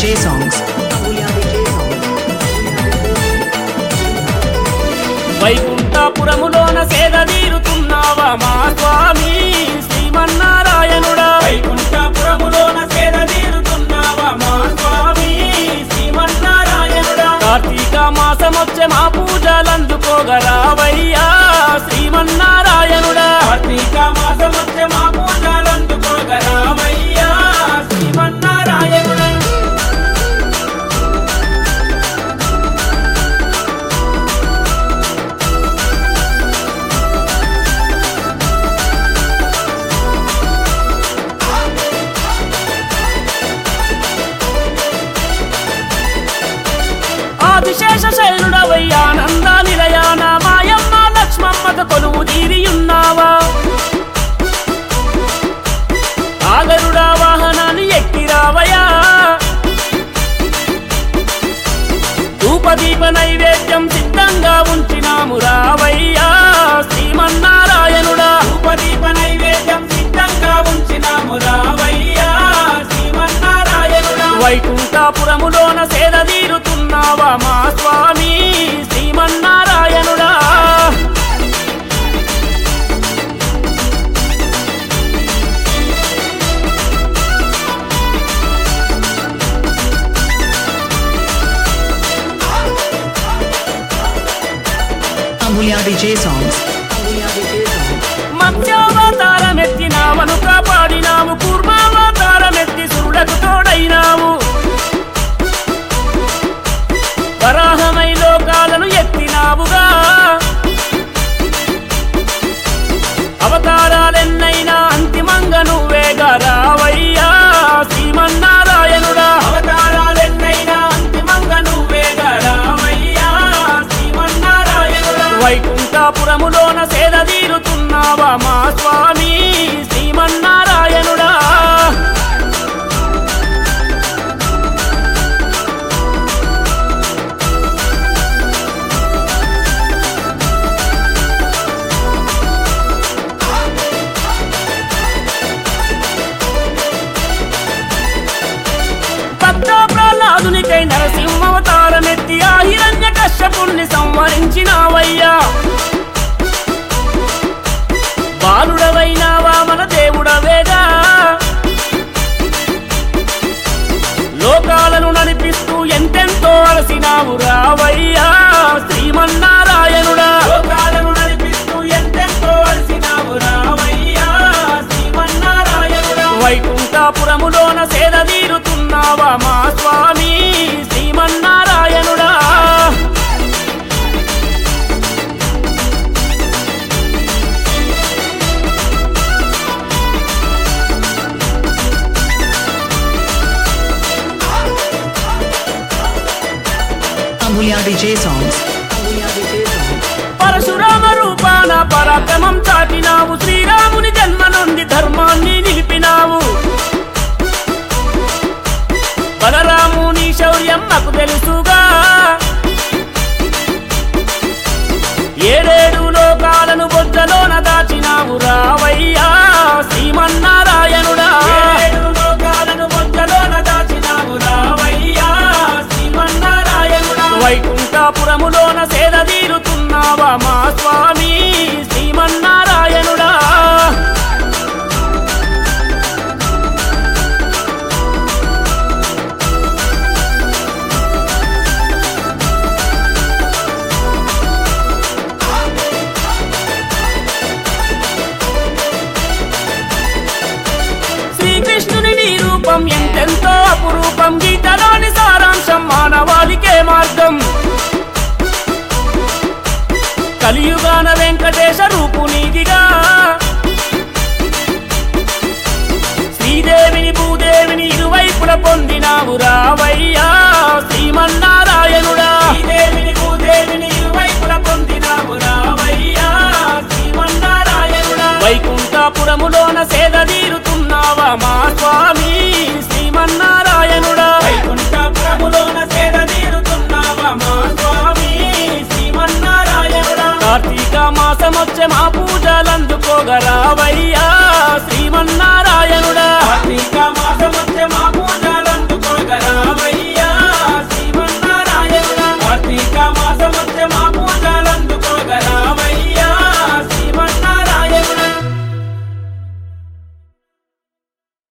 DJ songs. Amulya DJ songs. వైకుంఠపురములోన సేద తీరుతున్నావా మా స్వామి శ్రీమన్నారాయణుడా వైకుంఠపురములోన సేద తీరుతున్నావా మా స్వామి శ్రీమన్నారాయణుడా కార్తీక మాసమొచ్చే మా పూజలందుకోగరావయ్యా శ్రీమన్నారాయణుడా కార్తీక మాసమొచ్చే మా పూజలందుకోగరావయ్యా శ్రీమన్నారాయణుడా ఆదిశేష శైలుడవయ్యానంద నిలయాన మాయమ్మ లక్ష్మమ్మత కొలువు తీరియున్నావా ఆగరుడా వాహనాన్ని ఎక్కిరావయా ధూపదీప నైవేద్యం సిద్ధంగా ఉంచినాము రావయ్యా శ్రీమన్నారాయణుడా ధూపదీప నైవేద్యం సిద్ధంగా ఉంచినాము రావయ్యా శ్రీమన్నారాయణుడా వైకుంఠపురములోన సేద తీరుతున్నావా మా స్వామి శ్రీమన్నారాయణుడా Amulya DJ songs. Amulya DJ songs. మత్స్యావతారమెత్తినావను కాపాడినావు కూర్మావతారమెత్తి సురుడకు తోడైనావు వరాహమై లోకాలను ఎత్తినావుగా అవతారాలెన్నైనా అంతిమంగా నువ్వేగా రావయ్యా శ్రీమన్నారాయణుడా అవతారాలెన్నైనా అంతిమంగా నువ్వేగా రావయ్యా శ్రీమన్నారాయణుడా వైకుంఠపురములోన సేద తీరుతున్నావా మా స్వామి శ్రీమన్నారాయణుడా భక్త ప్రహ్లాదునికై నరసింహవతారమెత్తి ఆ హిరణ్య కశ్యపుణ్ణి సంవరించినావయ్యా బాలుడవైనావా మన దేవుడవేగా లోకాలను నడిపిస్తూ ఎంతెంతో అలసినావు రావయ్యా శ్రీమన్నారాయణుడా లోకాలను నడిపిస్తూ ఎంతెంతో అలసినావు రావయ్యా శ్రీమన్నారాయణుడా వైకుంఠపురములోన సేద తీరుతున్నావా మా స్వామి శ్రీమన్నారాయణుడా Amulya DJ songs. Amulya DJ songs. Parashurama రూపాన పరాక్రమం చాటినావు శ్రీరాముని జన్మ నుండి ధర్మాన్ని నిలిపినావు బలరాముని శౌర్యం నాకు తెలుసుగా ఏడేడు లోకాలను బొజ్జలోన దాచినావు రావయ్యా శ్రీమన్నారాయణుడా ఏడేడు లోకాలను బొజ్జలోన దాచినావు రావయ్యా శ్రీమన్నారాయణుడా వైకుంఠపురములోన సేద తీరుతున్నావా మా స్వామి శ్రీమన్నారాయణుడా శ్రీకృష్ణుని నీ రూపం ఎంతెంతో అపురూపం గీతలోని సారాంశం మానవాళికే మార్గం కలియుగాన వెంకటేశ రూపు నీదిగా శ్రీదేవిని భూదేవిని ఇరువైపుల పొందినావు రావయ్యా శ్రీమన్నారాయణుడా శ్రీదేవిని భూదేవిని ఇరువైపుల పొందినావు రావయ్యా శ్రీమన్నారాయణుడా వైకుంఠపురములోన సేద తీరుతున్నావా మా స్వామి శ్రీమన్నారాయణుడా వైకుంఠపురములోన సేద తీరుతున్నావా మా స్వామి శ్రీమన్నారాయణుడా కార్తీక మాసమొచ్చే మా పూజలందుకోగరావయ్యా శ్రీమన్నారాయణ